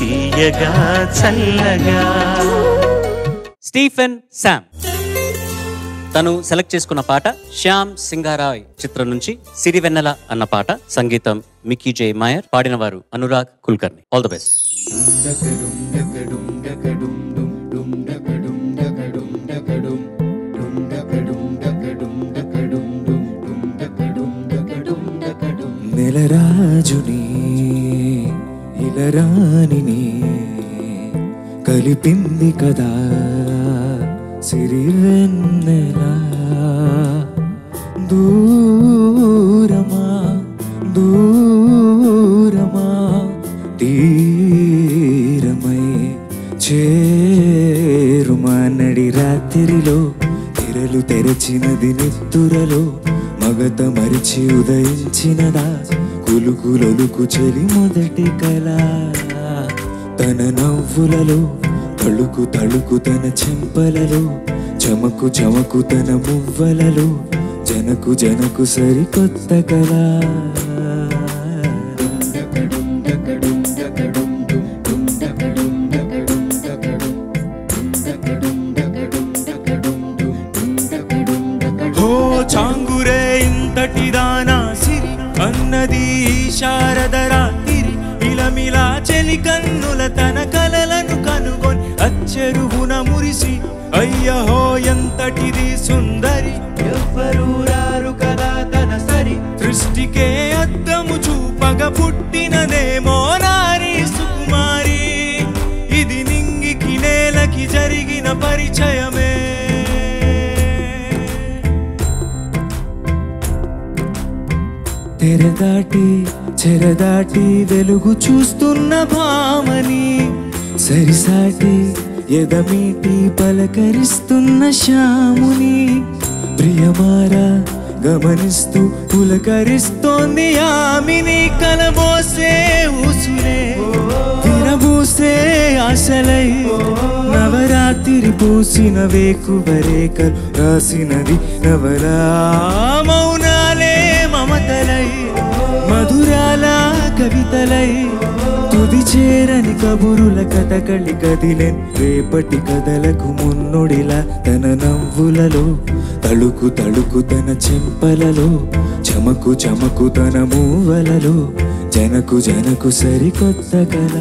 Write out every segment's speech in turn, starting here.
తీయగా చల్లగా Stephen Sam తను సెలెక్ట్ చేసుకున్న పాట శ్యామ్ సింగారాయ్ చిత్రం నుంచి సిరివెన్నెల అన్న పాట సంగీతం మిక్కీ జే మాయర్ పాడిన వారు Anurag Kulkarni all the best నెలరాజుని ఇలరాణిని కలిపింది కదా సిరివెన్నెలా దూరమా దూరమా తీరమై చేరుమా నడి రాత్రిలో తెరలు తెరచినది నిత్తురలో మగత మరిచి ఉదయించినదా కులుకులొలుకు చెలి మొదటి కళ తన నవ్వులలో తళుకు తళుకు తన చెంపలలో చమకు చమకు తన మువ్వలలో జనకు జనకు సరికొత్త కళ హో చాంగురే ఇంతటి దానా సిరి అన్నది ఈ శారద రాత్రి ఇలమిలా చెలి కన్నుల తన కలలను కనుగొని అచ్చెరువున మురిసి అయ్యహో ఎంతటిది సుందరి ఎవ్వరూ రారు కదా తన సరి దృష్టికే అద్దము చూపగ పుట్టినదేమో నారీ సుకుమారి ఇది నింగికి నేలకి జరిగిన పరిచయమే తెరదాటి చెరదాటి వెలుగు చూస్తున్న భామని సరిసాటి ఎదమీటి పలకరిస్తున్న శ్యాముని ప్రియమారా గమనిస్తూ పులకరిస్తోంది ఆమిని కలబోసే ఊసులే విరబూసే ఆశలై నవరాత్రి పూసిన వేకువరేకలు రాసినది నవరా మౌనాలే మమతలై మధురాల కవితలై తుది చేరని కబురుల కథకళి కదిలెన్ రేపటి కథలకు మున్నుడిలా తన నవ్వులలో తళుకు తళుకు తన చెంపలలో చమకు చమకు తన మూవలలో జనకు జనకు సరికొత్త కళ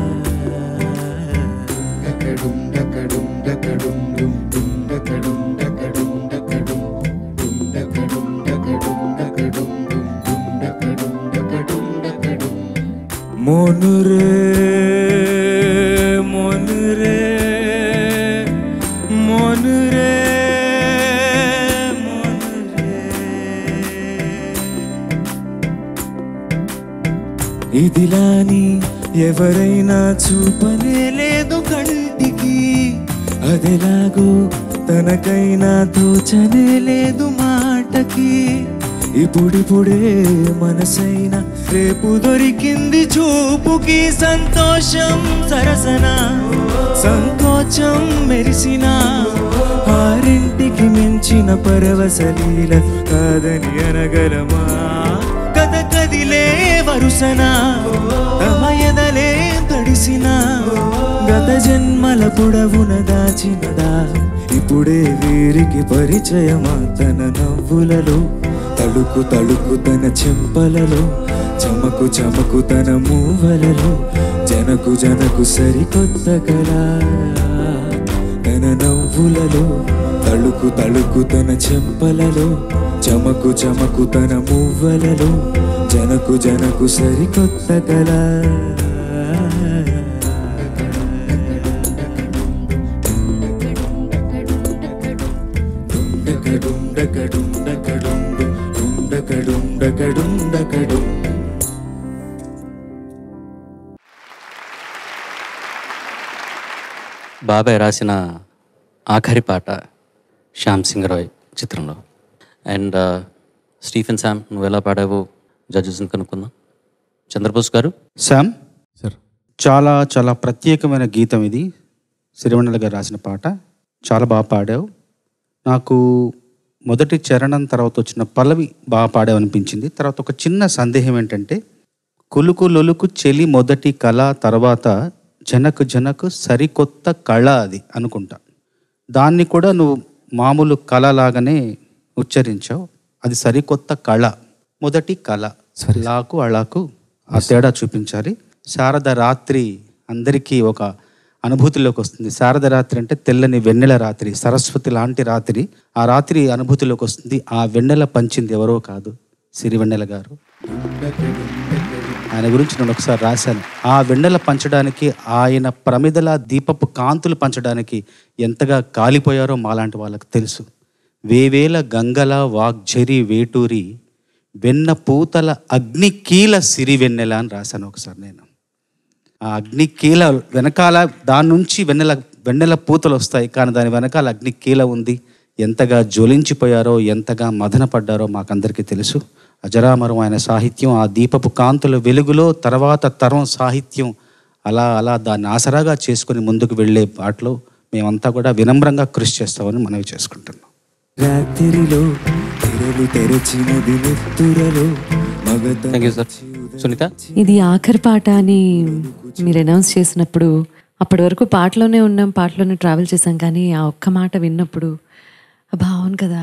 মনুরে মনুরে মনুরে মনুরে ఇదిలాని ఎవరైనా చూపనే లేదు కంటికి అదెలాగో తనకైనా తోచనే లేదు మాటకి ఇప్పుడిప్పుడే మనసైన రేపు దొరికింది చూపుకి సంతోషం సరసన సంకోచం మెరిసిన ఆరింటికి మించిన పరవశలీల కాదని అనగలమా కథ కదిలే వరుసన తమ ఎదలే తడిసిన గత జన్మల పొడవున దాచినదా ఇప్పుడే వీరికి పరిచయమా తన నవ్వులలో తళుకు తళుకు తన చెంపలలో చమకు చమకు తన మూవలలో జనకు జనకు సరికొత్త కళ తన నవ్వులలో తళుకు తళుకు తన చెంపలలో చమకు చమకు తన మువ్వలలో జనకు జనకు సరికొత్త కళ బాబాయ్ రాసిన ఆఖరి పాట శ్యామ్ సింగ్ రాయ్ చిత్రంలో అండ్ స్టీఫెన్ శామ్ నువ్వు ఎలా పాడావో జడ్జెస్ని కనుక్కుందాం చంద్రబోస్ గారు శామ్ సార్ చాలా చాలా ప్రత్యేకమైన గీతం ఇది సిరివెన్నెల గారు రాసిన పాట చాలా బాగా పాడావు నాకు మొదటి చరణం తర్వాత వచ్చిన పల్లవి బాగా పాడావు అనిపించింది తర్వాత ఒక చిన్న సందేహం ఏంటంటే కులుకు లొలుకు చెలి మొదటి కళ తర్వాత జనకు జనకు సరికొత్త కళ అది అనుకుంటా దాన్ని కూడా నువ్వు మామూలు కళ లాగానే ఉచ్చరించావు అది సరికొత్త కళ మొదటి కళ లాకు అళాకు ఆ తేడా చూపించాలి శారద రాత్రి అందరికీ ఒక అనుభూతిలోకి వస్తుంది శారద రాత్రి అంటే తెల్లని వెన్నెల రాత్రి సరస్వతి లాంటి రాత్రి ఆ రాత్రి అనుభూతిలోకి వస్తుంది ఆ వెన్నెల పంచింది ఎవరో కాదు సిరివెన్నెల గారు ఆయన గురించి నేను ఒకసారి రాశాను ఆ వెన్నెల పంచడానికి ఆయన ప్రమిదల దీపపు కాంతులు పంచడానికి ఎంతగా కాలిపోయారో మాలాంటి వాళ్ళకి తెలుసు వేవేల గంగల వాగ్జరి వేటూరి వెన్న పూతల అగ్నికీల సిరివెన్నెల అని రాశాను ఒకసారి నేను ఆ అగ్ని కీల వెనకాల దాని నుంచి వెన్నెల వెన్నెల పూతలు వస్తాయి కానీ దాని వెనకాల అగ్ని కీల ఉంది ఎంతగా జ్వలించిపోయారో ఎంతగా మదన పడ్డారో మాకందరికీ తెలుసు అజరామరం ఆయన సాహిత్యం ఆ దీపపు కాంతుల వెలుగులో తర్వాత తరం సాహిత్యం అలా అలా దాన్ని ఆసరాగా చేసుకొని ముందుకు వెళ్ళే బాటలో మేమంతా కూడా వినమ్రంగా కృషి చేస్తామని మనవి చేసుకుంటున్నాం రాత్రిలో తెరలు తెరచినది నెత్తురలో మగత థ్యాంక్ యూ సార్ సునీత ఇది ఆఖరి పాట అని మీరు అనౌన్స్ చేసినప్పుడు అప్పటి వరకు పాటలోనే ఉన్నాం పాటలోనే ట్రావెల్ చేసాం కానీ ఆ ఒక్క మాట విన్నప్పుడు అబ్బా అవును కదా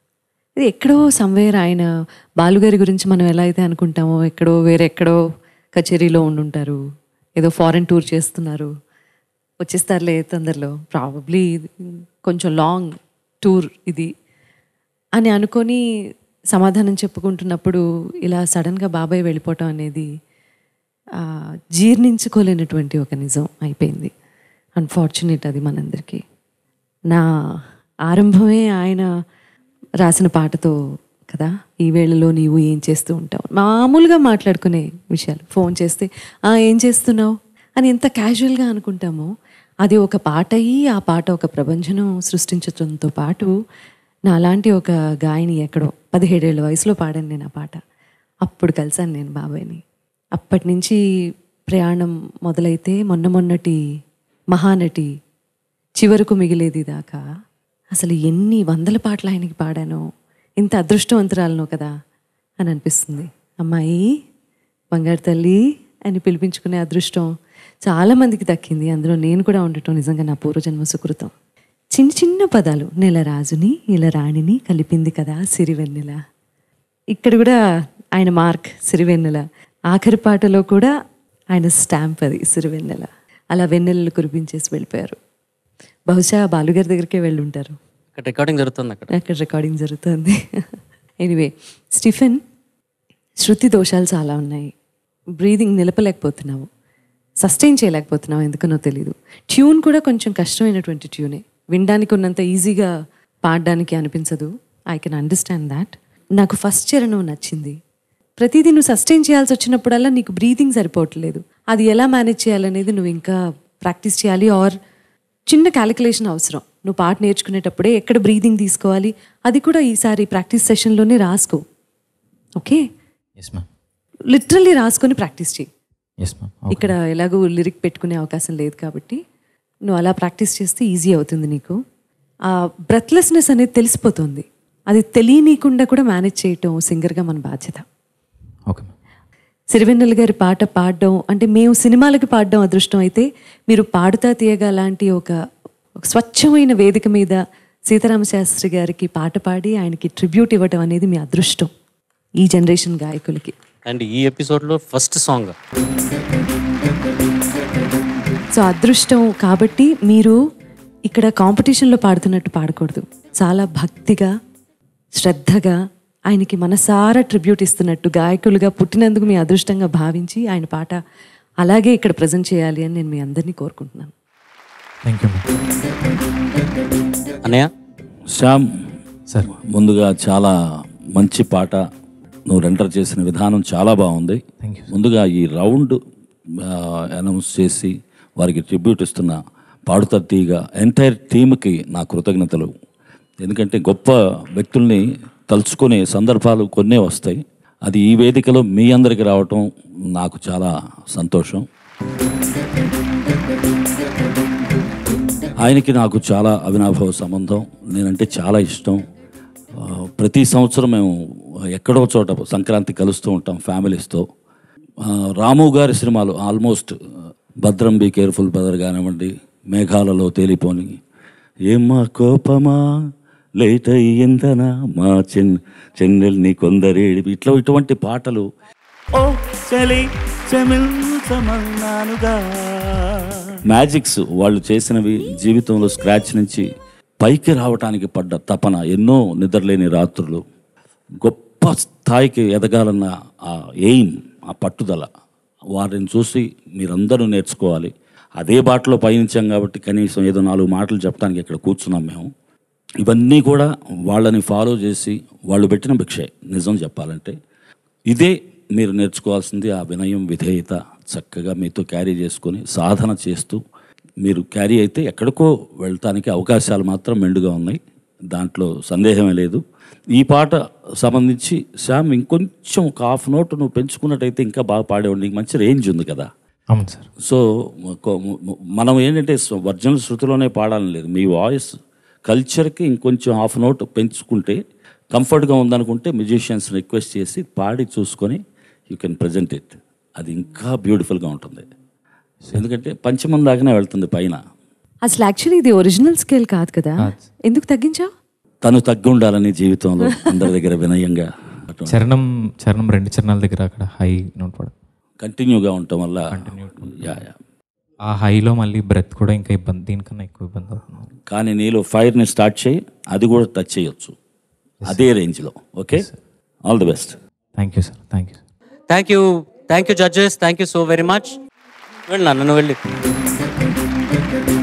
ఇది ఎక్కడో సమ్వేర్ ఆయన బాలుగారి గురించి మనం ఎలా అయితే అనుకుంటామో ఎక్కడో వేరెక్కడో కచేరీలో ఉండుంటారు ఏదో ఫారెన్ టూర్ చేస్తున్నారు వచ్చేస్తారులే తొందరలో ప్రాబబ్లీ కొంచెం లాంగ్ టూర్ ఇది అని అనుకొని సమాధానం చెప్పుకుంటున్నప్పుడు ఇలా సడన్గా బాబాయ్ వెళ్ళిపోవటం అనేది ఆ, జీర్ణించుకోలేనటువంటి ఒక నిజం అయిపోయింది అన్ఫార్చునేట్ అది మనందరికీ నా ఆరంభమే ఆయన రాసిన పాటతో కదా ఈ వేళలో నీవు ఏం చేస్తూ ఉంటావు మామూలుగా మాట్లాడుకునే విషయాలు ఫోన్ చేస్తే "ఆ, ఏం చేస్తున్నావు అని ఎంత క్యాజువల్గా అనుకుంటామో అది ఒక పాట అయ్యి ఆ పాట ఒక ప్రపంచనం సృష్టించడంతో పాటు నాలాంటి ఒక గాయని ఎక్కడో పదిహేడేళ్ళ వయసులో పాడాను నేను ఆ పాట అప్పుడు కలిసాను నేను బాబాయ్ని అప్పటి నుంచి ప్రయాణం మొదలైతే మొన్న మొన్నటి మహానటి చివరకు మిగిలేది దాకా అసలు ఎన్ని వందల పాటలు ఆయనకి పాడానో ఇంత అదృష్టవంతురాలనో కదా అని అనిపిస్తుంది అమ్మాయి బంగారు తల్లి అని పిలిపించుకునే అదృష్టం చాలా మందికి దక్కింది అందులో నేను కూడా ఉండటం నిజంగా నా పూర్వజన్మ సుకృతం చిన్న చిన్న పదాలు నెల రాజుని ఇలా రాణిని కలిపింది కదా సిరివెన్నెల ఇక్కడ కూడా ఆయన మార్క్ సిరివెన్నెల ఆఖరి పాటలో కూడా ఆయన స్టాంప్ అది సిరివెన్నెల అలా వెన్నెలలు కురిపించేసి వెళ్ళిపోయారు బహుశా బాలుగారి దగ్గరికే వెళ్ళి ఉంటారు ఇక్కడ రికార్డింగ్ జరుగుతుంది అక్కడ అక్కడ రికార్డింగ్ జరుగుతుంది ఎనివే స్టిఫెన్ శృతి దోషాలు చాలా ఉన్నాయి బ్రీదింగ్ నిలపలేకపోతున్నావు సస్టైన్ చేయలేకపోతున్నావు ఎందుకనో తెలీదు ట్యూన్ కూడా కొంచెం కష్టమైనటువంటి ట్యూనే వినడానికి ఉన్నంత ఈజీగా పాడడానికి అనిపించదు ఐ కెన్ అండర్స్టాండ్ దాట్ నాకు ఫస్ట్ చరణం నచ్చింది ప్రతిదీ నువ్వు సస్టైన్ చేయాల్సి వచ్చినప్పుడల్లా నీకు బ్రీతింగ్ సరిపోవట్లేదు అది ఎలా మేనేజ్ చేయాలనేది నువ్వు ఇంకా ప్రాక్టీస్ చేయాలి ఆర్ చిన్న క్యాలిక్యులేషన్ అవసరం నువ్వు పాట నేర్చుకునేటప్పుడే ఎక్కడ బ్రీదింగ్ తీసుకోవాలి అది కూడా ఈసారి ప్రాక్టీస్ సెషన్లోనే రాసుకో ఓకే ఎస్ మ్యామ్ లిటరల్లీ రాసుకొని ప్రాక్టీస్ చేయి ఎస్ మ్యామ్ ఇక్కడ ఎలాగో లిరిక్ పెట్టుకునే అవకాశం లేదు కాబట్టి నువ్వు అలా ప్రాక్టీస్ చేస్తే ఈజీ అవుతుంది నీకు ఆ బ్రెత్లెస్నెస్ అనేది తెలిసిపోతుంది అది తెలియనీయకుండా కూడా మేనేజ్ చేయటం సింగర్గా మన బాధ్యత ఓకే మ్యామ్ సిరివెన్నెల గారి పాట పాడడం అంటే మేము సినిమాలకి పాడడం అదృష్టం అయితే మీరు పాడుతా తీయగా లాంటి ఒక ఒక స్వచ్ఛమైన వేదిక మీద సీతారామ శాస్త్రి గారికి పాట పాడి ఆయనకి ట్రిబ్యూట్ ఇవ్వడం అనేది మీ అదృష్టం ఈ జనరేషన్ గాయకులకి అండ్ ఈ ఎపిసోడ్లో ఫస్ట్ సాంగ్ సో అదృష్టం కాబట్టి మీరు ఇక్కడ కాంపిటీషన్లో పాడుతున్నట్టు పాడకూడదు చాలా భక్తిగా శ్రద్ధగా ఆయనకి మనసారా ట్రిబ్యూట్ ఇస్తున్నట్టు గాయకులుగా పుట్టినందుకు మీ అదృష్టంగా భావించి ఆయన పాట అలాగే ఇక్కడ ప్రజెంట్ చేయాలి అని నేను మీ అందరినీ కోరుకుంటున్నాను థ్యాంక్ యూ మ్యామ్ అన్నయ్య శ్యామ్ సార్ ముందుగా చాలా మంచి పాట నువ్వు రెండర్ చేసిన విధానం చాలా బాగుంది థ్యాంక్ యూ ముందుగా ఈ రౌండ్ అనౌన్స్ చేసి వారికి ట్రిబ్యూట్ ఇస్తున్న పాడుతా తీగ ఎంటైర్ టీమ్కి నా కృతజ్ఞతలు ఎందుకంటే గొప్ప వ్యక్తుల్ని తలుచుకునే సందర్భాలు కొన్నే వస్తాయి అది ఈ వేదికలో మీ అందరికి రావటం నాకు చాలా సంతోషం ఆయనకి నాకు చాలా అవినాభావ సంబంధం నేనంటే చాలా ఇష్టం ఆ, ప్రతి సంవత్సరం మేము ఎక్కడో చోట సంక్రాంతి కలుస్తూ ఉంటాం ఫ్యామిలీస్తో ఆ, రాము గారి సినిమాలు ఆల్మోస్ట్ భద్రం బీ కేర్ఫుల్ బ్రదర్ కానివ్వండి మేఘాలలో తేలిపోని ఏమ్మా కోపమా లేట్ అయ్యిందనా మా చెన్ చెన్నెల్ని కొందరేడి ఇట్లా ఇటువంటి పాటలు ఓ చలి చెమిల్చమన్నానుగా మ్యాజిక్స్ వాళ్ళు చేసినవి జీవితంలో స్క్రాచ్ నుంచి పైకి రావటానికి పడ్డ తపన ఎన్నో నిద్రలేని రాత్రులు గొప్ప స్థాయికి ఎదగాలన్న ఆ ఎయిమ్ ఆ పట్టుదల వారిని చూసి మీరందరూ నేర్చుకోవాలి అదే బాటలో పయనించాం కాబట్టి కనీసం ఏదో నాలుగు మాటలు చెప్పడానికి ఇక్కడ కూర్చున్నాం మేము ఇవన్నీ కూడా వాళ్ళని ఫాలో చేసి వాళ్ళు పెట్టిన భిక్షే నిజం చెప్పాలంటే ఇదే మీరు నేర్చుకోవాల్సింది ఆ వినయం విధేయత చక్కగా మీతో క్యారీ చేసుకొని సాధన చేస్తూ మీరు క్యారీ అయితే ఎక్కడికో వెళ్తానికి అవకాశాలు మాత్రం మెండుగా ఉన్నాయి దాంట్లో సందేహమే లేదు ఈ పాట సంబంధించి శ్యామ్ ఇంకొంచెం ఒక హాఫ్ నోట్ నువ్వు పెంచుకున్నట్టయితే ఇంకా బాగా పాడేవాడి నీకు మంచి రేంజ్ ఉంది కదా అవును సార్ సో కొ- మనం ఏంటంటే ఒరిజినల్ శృతిలోనే పాడాలని లేదు మీ వాయిస్ కల్చర్కి ఇంకొంచెం హాఫ్ నోట్ పెంచుకుంటే కంఫర్ట్గా ఉందనుకుంటే మ్యూజిషియన్స్ రిక్వెస్ట్ చేసి పాడి చూసుకొని యూ కెన్ ప్రజెంట్ ఇట్ అది ఇంకా బ్యూటిఫుల్గా ఉంటుంది ఎందుకంటే పంచమం దాకానే వెళ్తుంది పైన అసలు యాక్చువల్లీ ఇది ఒరిజినల్ స్కేల్ కాదు కదా ఎందుకు తగ్గించావు తను తగ్గి ఉండాలని జీవితంలో అందరి దగ్గర వినయంగా చరణం చరణం రెండు చరణాల దగ్గర అక్కడ హై నోట్ పడ కంటిన్యూగా ఉండటం వల్ల యా యా ఆ హైలో మళ్ళీ బ్రెత్ కూడా ఇంకా ఇబ్బంది దీనికన్నా ఎక్కువ ఇబ్బంది అవుతుంది కానీ నీలో ఫైర్ని స్టార్ట్ చేయి అది కూడా టచ్ చేయొచ్చు అదే రేంజ్లో okay all the best thank you sir thank you thank you thank you judges thank you so very much వెళ్ళి నన్ను వెళ్ళి